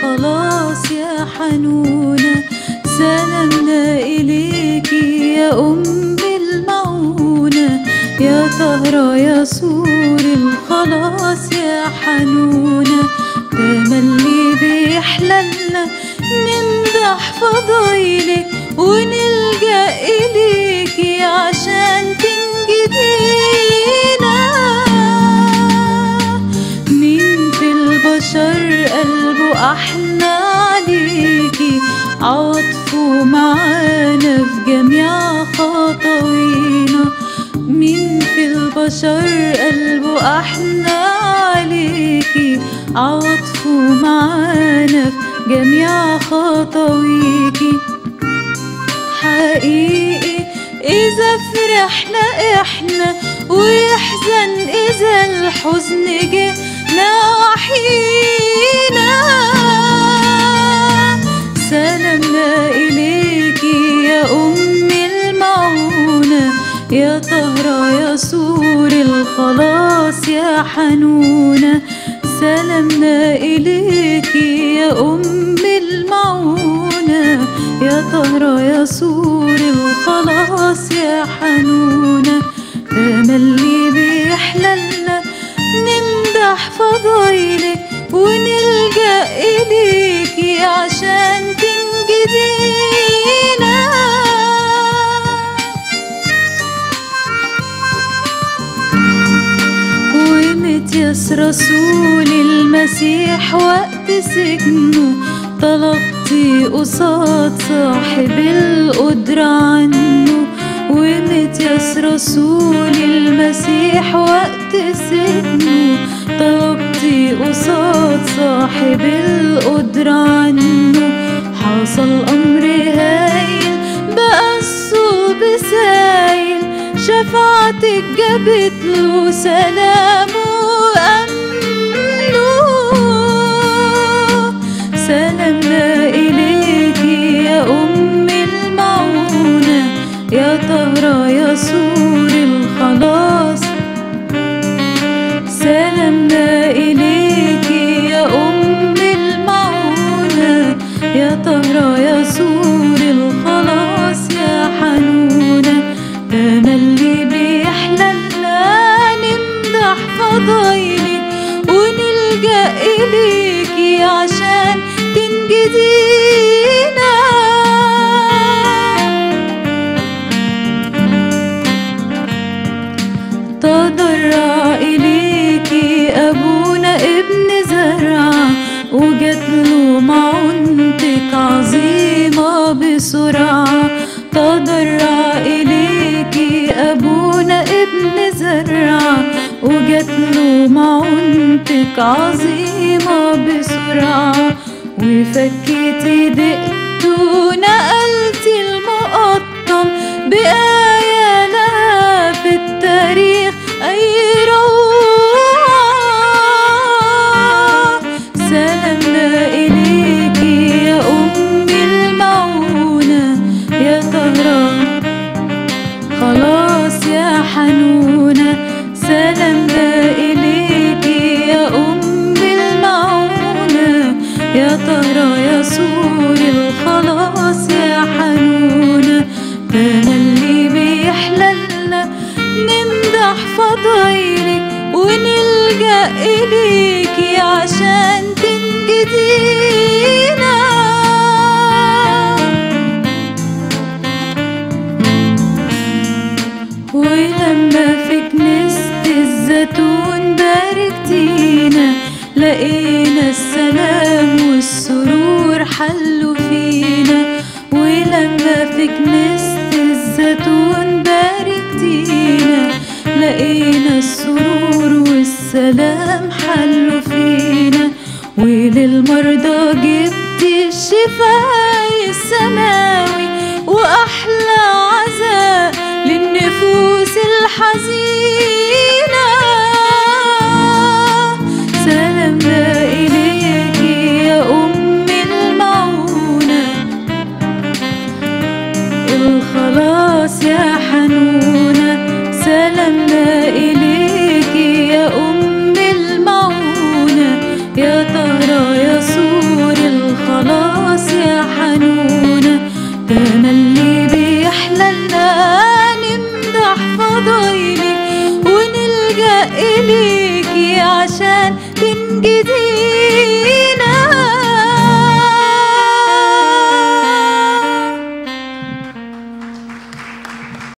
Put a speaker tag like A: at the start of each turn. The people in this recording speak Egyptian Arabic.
A: الخلاص يا حنونة سلامنا إليكي يا أم المعونة يا طهرة يا سور الخلاص يا حنونة تملي بيحللنا نمدح فضايلك ونلجأ إليكي عشان تنجدينا مين في البشر قلبه أحنى عليكي عطفه معانا في جميع خطوينا مين في البشر قلبه أحنى عليكي عطفه معانا في جميع خطويكي حقيقي إذا فرحنا إحنا ويحزن إذا الحزن جه نواحينا سلامنا إليكي يا أم المعونة يا طهرة يا سور الخلاص يا حنونة سلامنا إليكي يا أم المعونة يا طهرة يا سور الخلاص يا حنونة تملي بيحللنا نمدح فضايلك ونلجأ إليكي عشان تنجدينا ومتياس رسول المسيح وقت سجنه طلبتي قصاد صاحب القدرة عنه ومتياس رسول المسيح وقت سجنه طلبتي قصاد صاحب القدرة عنه حصل أمر هايل بقى الصوب سايل شفاعتك جابت له سلام وأمنه سلامنا إليكي يا أم المعونة يا طهرة يا سور الخلاص سلامنا إليكي يا أم المعونة يا طهرة يا سور الخلاص يا حنونة تملي بيحللنا نمدح فضايلك ونلجأ إليكي عشان تنجدينا تضرع إليكي أبونا ابن زرع وجات له معونتك عظيمة بسرعة تضرع إليكي أبونا ابن زرع وجات له معونتك عظيمة بسرعة وفكيتي دقت ونقلتي المقطم بآية لها في التاريخ أي روعة سلامنا إليكي يا أم المعونة يا طهرة خلاص يا حنونة سلامنا إليكي يا أم المعونة يا طهرة يا سور الخلاص يا حنونة تملي بيحللنا نمدح فضايلك ونلجأ إليكي عشان تنجدينا ولما في كنيسة الزيتون باركتينا لقينا السلام والسرور حلوا فينا ولما في كنيسة الزيتون باركتينا لقينا السرور والسلام حلوا فينا وللمرضى جبت الشفاء السماوي وأحلى عزاء للنفوس الحزينة